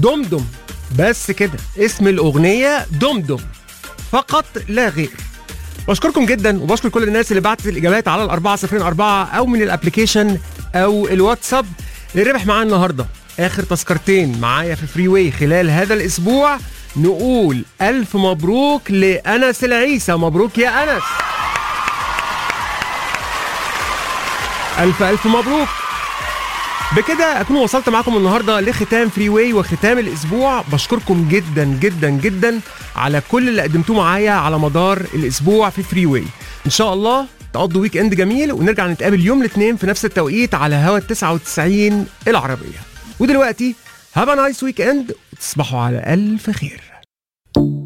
دمدم بس كده اسم الاغنيه دمدم فقط لا غير بشكركم جدا وبشكر كل الناس اللي بعتت الاجابات على الأربعة صفرين أربعة او من الابلكيشن او الواتساب اللي ربح معانا النهارده اخر تذكرتين معايا في فري واي خلال هذا الاسبوع نقول الف مبروك لانس العيسى مبروك يا انس الف الف مبروك بكده اكون وصلت معاكم النهارده لختام فري واي وختام الاسبوع بشكركم جدا جدا جدا على كل اللي قدمتوه معايا على مدار الاسبوع في فري واي ان شاء الله تقضوا ويك اند جميل ونرجع نتقابل يوم الاثنين في نفس التوقيت على هوا 99 العربيه ودلوقتي هاف نايس ويك اند وتصبحوا على الف خير